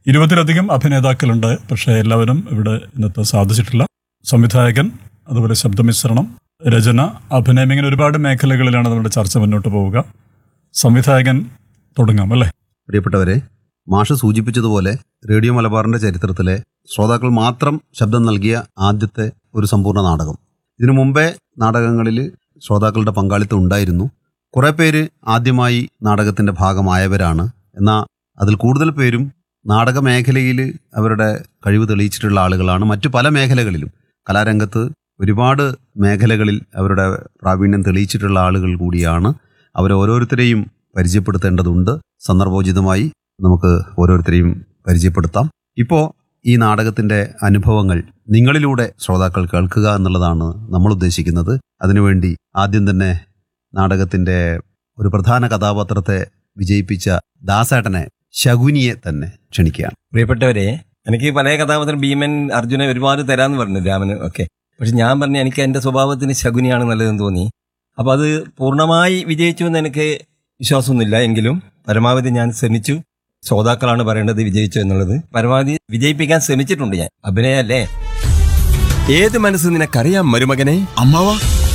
ഇരുപതിലധികം അഭിനേതാക്കളുണ്ട് പക്ഷേ എല്ലാവരും ഇവിടെ ഇന്നത്തെ സാധിച്ചിട്ടില്ല സംവിധായകൻ അതുപോലെ ശബ്ദമിശ്രണം രചന അഭിനയം ഇങ്ങനെ ഒരുപാട് മേഖലകളിലാണ് നമ്മുടെ ചർച്ച മുന്നോട്ട് പോവുക സംവിധായകൻ തുടങ്ങാം അല്ലേ പ്രിയപ്പെട്ടവരെ മാഷ് സൂചിപ്പിച്ചതുപോലെ റേഡിയോ മലബാറിന്റെ ചരിത്രത്തിലെ ശ്രോതാക്കൾ മാത്രം ശബ്ദം നൽകിയ ആദ്യത്തെ ഒരു സമ്പൂർണ്ണ നാടകം ഇതിനു മുമ്പേ നാടകങ്ങളിൽ ശ്രോതാക്കളുടെ പങ്കാളിത്തം ഉണ്ടായിരുന്നു കുറെ പേര് ആദ്യമായി നാടകത്തിന്റെ ഭാഗമായവരാണ് എന്നാൽ അതിൽ കൂടുതൽ പേരും നാടക മേഖലയിൽ അവരുടെ കഴിവ് തെളിയിച്ചിട്ടുള്ള ആളുകളാണ് മറ്റു പല മേഖലകളിലും കലാരംഗത്ത് ഒരുപാട് മേഖലകളിൽ അവരുടെ പ്രാവീണ്യം തെളിയിച്ചിട്ടുള്ള ആളുകൾ കൂടിയാണ് അവരെ ഓരോരുത്തരെയും പരിചയപ്പെടുത്തേണ്ടതുണ്ട് സന്ദർഭോചിതമായി നമുക്ക് ഓരോരുത്തരെയും പരിചയപ്പെടുത്താം ഇപ്പോൾ ഈ നാടകത്തിന്റെ അനുഭവങ്ങൾ നിങ്ങളിലൂടെ ശ്രോതാക്കൾ കേൾക്കുക എന്നുള്ളതാണ് നമ്മൾ ഉദ്ദേശിക്കുന്നത് അതിനുവേണ്ടി ആദ്യം തന്നെ നാടകത്തിന്റെ ഒരു പ്രധാന കഥാപാത്രത്തെ വിജയിപ്പിച്ച ദാസേട്ടനെ ശകുനിയെ തന്നെ ക്ഷണിക്കുകയാണ് പ്രിയപ്പെട്ടവരെ എനിക്ക് പല കഥാപാത്രം ഭീമൻ അർജുന ഒരുപാട് തരാന്ന് പറഞ്ഞു രാമന് ഒക്കെ പക്ഷെ ഞാൻ പറഞ്ഞു എനിക്ക് എന്റെ സ്വഭാവത്തിന് ശകുനിയാണ് നല്ലതെന്ന് തോന്നി അപ്പൊ അത് പൂർണ്ണമായി വിജയിച്ചു എന്ന് എനിക്ക് വിശ്വാസമൊന്നുമില്ല എങ്കിലും പരമാവധി ഞാൻ ശ്രമിച്ചു ശ്രോതാക്കളാണ് പറയേണ്ടത് വിജയിച്ചു എന്നുള്ളത് പരമാവധി വിജയിപ്പിക്കാൻ ശ്രമിച്ചിട്ടുണ്ട് ഞാൻ അഭിനയല്ലേ ഏത് മനസ്സ് നിനക്കറിയാം മരുമകനെ അമ്മാവ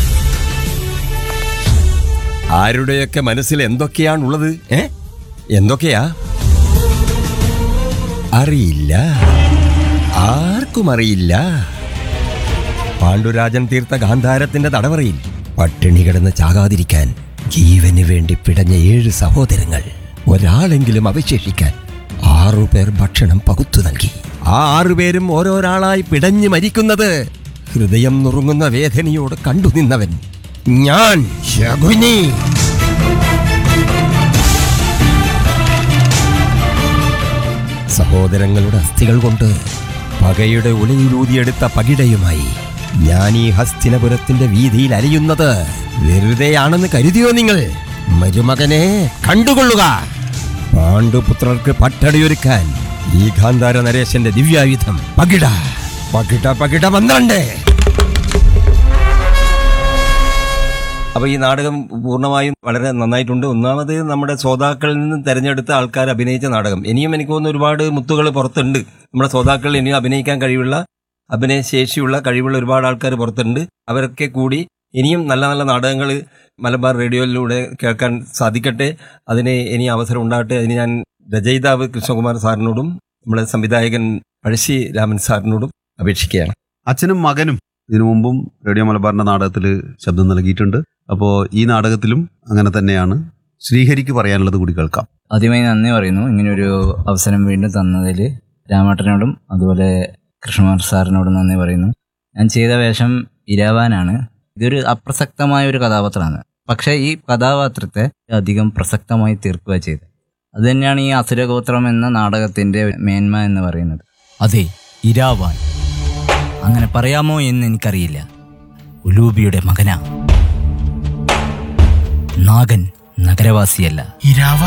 ആരുടെയൊക്കെ മനസ്സിൽ എന്തൊക്കെയാണുള്ളത് ഏ എന്തൊക്കെയാ അറിയില്ല ആർക്കും അറിയില്ല പാണ്ഡുരാജൻ തീർത്ത ഗാന്ധാരത്തിന്റെ തടവറയിൽ പട്ടിണി കിടന്ന് ചാകാതിരിക്കാൻ ജീവന് വേണ്ടി പിടഞ്ഞ ഏഴ് സഹോദരങ്ങൾ ഒരാളെങ്കിലും അവശേഷിക്കാൻ ആറുപേർ ഭക്ഷണം പകുത്തു നൽകി ആ ആറുപേരും ഓരോരാളായി പിടഞ്ഞു മരിക്കുന്നത് ഹൃദയം നുറുങ്ങുന്ന വേദനയോട് കണ്ടുനിന്നവൻ ഞാൻ ശകുനി സഹോദരങ്ങളുടെ അസ്ഥികൾ കൊണ്ട് പകയുടെ ഉലയിലൂതിയെടുത്ത പകിടയുമായി ഞാൻ ഈ ഹസ്തിനപുരത്തിന്റെ വീതിയിൽ അലിയുന്നത് വെറുതെയാണെന്ന് കരുതിയോ നിങ്ങൾ മരുമകനെ കണ്ടുകൊള്ളുക പാണ്ഡുപുത്രർക്ക് പട്ടടിയൊരുക്കാൻ ഈ ഗാന്ധാര നരേശന്റെ ദിവ്യായുധം പകിട പകിട പകിട പന്ത്രണ്ട് അപ്പൊ ഈ നാടകം പൂർണ്ണമായും വളരെ നന്നായിട്ടുണ്ട് ഒന്നാമത് നമ്മുടെ ശ്രോതാക്കളിൽ നിന്ന് തെരഞ്ഞെടുത്ത ആൾക്കാർ അഭിനയിച്ച നാടകം ഇനിയും എനിക്ക് തോന്നുന്നു ഒരുപാട് മുത്തുകൾ പുറത്തുണ്ട് നമ്മുടെ ശ്രോതാക്കളിൽ ഇനിയും അഭിനയിക്കാൻ കഴിവുള്ള അഭിനയശേഷിയുള്ള കഴിവുള്ള ഒരുപാട് ആൾക്കാർ പുറത്തുണ്ട് അവരൊക്കെ കൂടി ഇനിയും നല്ല നല്ല നാടകങ്ങൾ മലബാർ റേഡിയോയിലൂടെ കേൾക്കാൻ സാധിക്കട്ടെ അതിന് ഇനി അവസരം ഉണ്ടാകട്ടെ അതിന് ഞാൻ രചയിതാവ് കൃഷ്ണകുമാർ സാറിനോടും നമ്മുടെ സംവിധായകൻ പഴശ്ശി രാമൻ സാറിനോടും അപേക്ഷിക്കുകയാണ് അച്ഛനും മകനും ഇതിനു മുമ്പും റേഡിയോ മലബാറിന്റെ നാടകത്തിൽ ശബ്ദം നൽകിയിട്ടുണ്ട് അപ്പോൾ ഈ നാടകത്തിലും അങ്ങനെ തന്നെയാണ് ശ്രീഹരിക്ക് പറയാനുള്ളത് കൂടി കേൾക്കാം ആദ്യമായി നന്ദി പറയുന്നു ഇങ്ങനൊരു അവസരം വീണ്ടും തന്നതിൽ രാമേട്ടനോടും അതുപോലെ കൃഷ്ണകുമാർ സാറിനോടും നന്ദി പറയുന്നു ഞാൻ ചെയ്ത വേഷം ഇരാവാനാണ് ഇതൊരു അപ്രസക്തമായ ഒരു കഥാപാത്രമാണ് പക്ഷേ ഈ കഥാപാത്രത്തെ അധികം പ്രസക്തമായി തീർക്കുക ചെയ്തത് അത് തന്നെയാണ് ഈ അസുരഗോത്രം എന്ന നാടകത്തിന്റെ മേന്മ എന്ന് പറയുന്നത് അതെ ഇരാവാൻ അങ്ങനെ പറയാമോ എന്ന് എനിക്കറിയില്ല ഉലൂബിയുടെ മകനാ നാഗൻ നഗരവാസിയല്ല ഇരാവ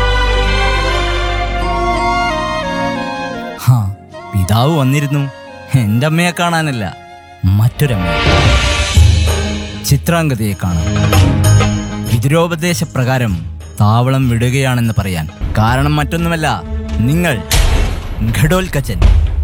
ഹാ പിതാവ് വന്നിരുന്നു എന്റെ അമ്മയെ കാണാനല്ല മറ്റൊരമ്മ ചിത്രാംഗതയെ കാണാൻ വിതുരോപദേശപ്രകാരം താവളം വിടുകയാണെന്ന് പറയാൻ കാരണം മറ്റൊന്നുമല്ല നിങ്ങൾ ഘടോൽക്കച്ചൻ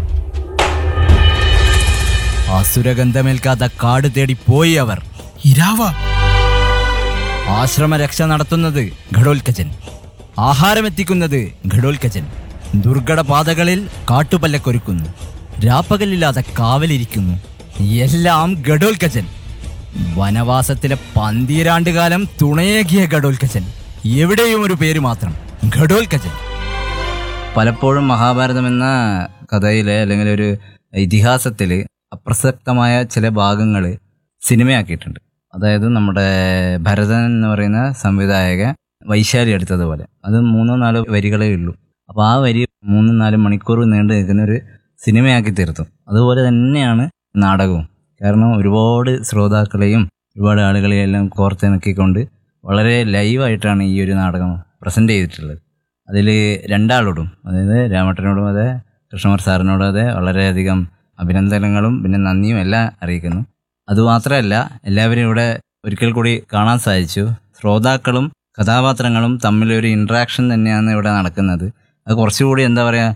അസുരഗന്ധമേൽക്കാത്ത കാട് തേടി പോയി അവർ ഇരാവ ആശ്രമരക്ഷ നടത്തുന്നത് ഘടോൽക്കച്ചൻ ആഹാരമെത്തിക്കുന്നത് ഘടോൽക്കച്ചൻ ദുർഘട പാതകളിൽ കാട്ടുപല്ലക്കൊരുക്കുന്നു രാപ്പകലില്ലാതെ കാവലിരിക്കുന്നു എല്ലാം ഘടോൽക്കച്ചൻ വനവാസത്തിലെ പന്തീരാണ്ടുകാലം തുണയേകിയ ഘടോൽക്കച്ചൻ എവിടെയും ഒരു പേര് മാത്രം ഘടോൽക്കച്ചൻ പലപ്പോഴും മഹാഭാരതം എന്ന കഥയിലെ അല്ലെങ്കിൽ ഒരു ഇതിഹാസത്തിൽ അപ്രസക്തമായ ചില ഭാഗങ്ങൾ സിനിമയാക്കിയിട്ടുണ്ട് അതായത് നമ്മുടെ ഭരതൻ എന്ന് പറയുന്ന സംവിധായക വൈശാലി എടുത്തതുപോലെ അത് മൂന്നോ നാലോ വരികളേ ഉള്ളൂ അപ്പോൾ ആ വരി മൂന്നും നാലും മണിക്കൂർ നീണ്ടു നിൽക്കുന്ന ഒരു സിനിമയാക്കി തീർത്തു അതുപോലെ തന്നെയാണ് നാടകവും കാരണം ഒരുപാട് ശ്രോതാക്കളെയും ഒരുപാട് ആളുകളെയും എല്ലാം കോർത്തിണക്കിക്കൊണ്ട് വളരെ ലൈവായിട്ടാണ് ഈ ഒരു നാടകം പ്രസൻറ്റ് ചെയ്തിട്ടുള്ളത് അതിൽ രണ്ടാളോടും അതായത് രാമട്ടനോടും അതെ കൃഷ്ണകുമാർ സാറിനോടും അതെ വളരെയധികം അഭിനന്ദനങ്ങളും പിന്നെ നന്ദിയും എല്ലാം അറിയിക്കുന്നു അതുമാത്രമല്ല എല്ലാവരും ഇവിടെ ഒരിക്കൽ കൂടി കാണാൻ സാധിച്ചു ശ്രോതാക്കളും കഥാപാത്രങ്ങളും തമ്മിലൊരു ഇൻട്രാക്ഷൻ തന്നെയാണ് ഇവിടെ നടക്കുന്നത് അത് കുറച്ചുകൂടി എന്താ പറയുക